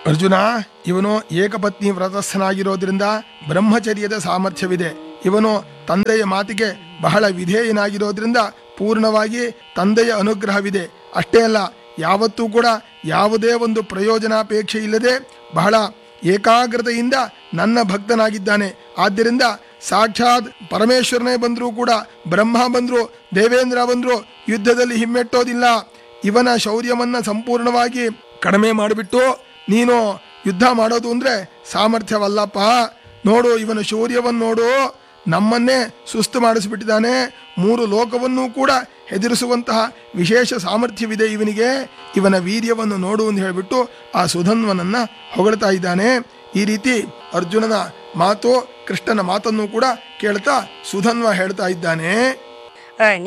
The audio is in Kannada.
ಅರ್ಜುನ ಇವನು ಏಕಪತ್ನಿ ವ್ರತಸ್ಥನಾಗಿರೋದ್ರಿಂದ ಬ್ರಹ್ಮಚರ್ಯದ ಸಾಮರ್ಥ್ಯವಿದೆ ಇವನು ತಂದೆಯ ಮಾತಿಗೆ ಬಹಳ ವಿಧೇಯನಾಗಿರೋದ್ರಿಂದ ಪೂರ್ಣವಾಗಿ ತಂದೆಯ ಅನುಗ್ರಹವಿದೆ ಅಷ್ಟೇ ಅಲ್ಲ ಯಾವತ್ತೂ ಕೂಡ ಯಾವುದೇ ಒಂದು ಪ್ರಯೋಜನಾಪೇಕ್ಷೆ ಇಲ್ಲದೆ ಬಹಳ ಏಕಾಗ್ರತೆಯಿಂದ ನನ್ನ ಭಕ್ತನಾಗಿದ್ದಾನೆ ಆದ್ದರಿಂದ ಸಾಕ್ಷಾತ್ ಪರಮೇಶ್ವರನೇ ಬಂದರೂ ಕೂಡ ಬ್ರಹ್ಮ ಬಂದ್ರು ದೇವೇಂದ್ರ ಬಂದ್ರು ಯುದ್ಧದಲ್ಲಿ ಹಿಮ್ಮೆಟ್ಟೋದಿಲ್ಲ ಇವನ ಶೌರ್ಯವನ್ನ ಸಂಪೂರ್ಣವಾಗಿ ಕಡಿಮೆ ಮಾಡಿಬಿಟ್ಟು ನೀನು ಯುದ್ಧ ಮಾಡೋದು ಅಂದ್ರೆ ಸಾಮರ್ಥ್ಯವಲ್ಲಪ್ಪ ನೋಡು ಇವನ ಶೌರ್ಯವನ್ನು ನೋಡು ನಮ್ಮನ್ನೇ ಸುಸ್ತು ಮಾಡಿಸ್ಬಿಟ್ಟಿದ್ದಾನೆ ಮೂರು ಲೋಕವನ್ನೂ ಕೂಡ ಹೆದರಿಸುವಂತಹ ವಿಶೇಷ ಸಾಮರ್ಥ್ಯವಿದೆ ಇವನಿಗೆ ಇವನ ವೀರ್ಯವನ್ನು ನೋಡು ಅಂತ ಹೇಳಿಬಿಟ್ಟು ಆ ಸುಧನ್ವನನ್ನ ಹೊಗಳ್ತಾ ಇದ್ದಾನೆ ಈ ರೀತಿ ಅರ್ಜುನನ ಮಾತು ಕೃಷ್ಣನ ಮಾತನ್ನು ಕೂಡ ಕೇಳ್ತಾ ಸುಧನ್ವ ಹೇಳ್ತಾ ಇದ್ದಾನೆ ಅ,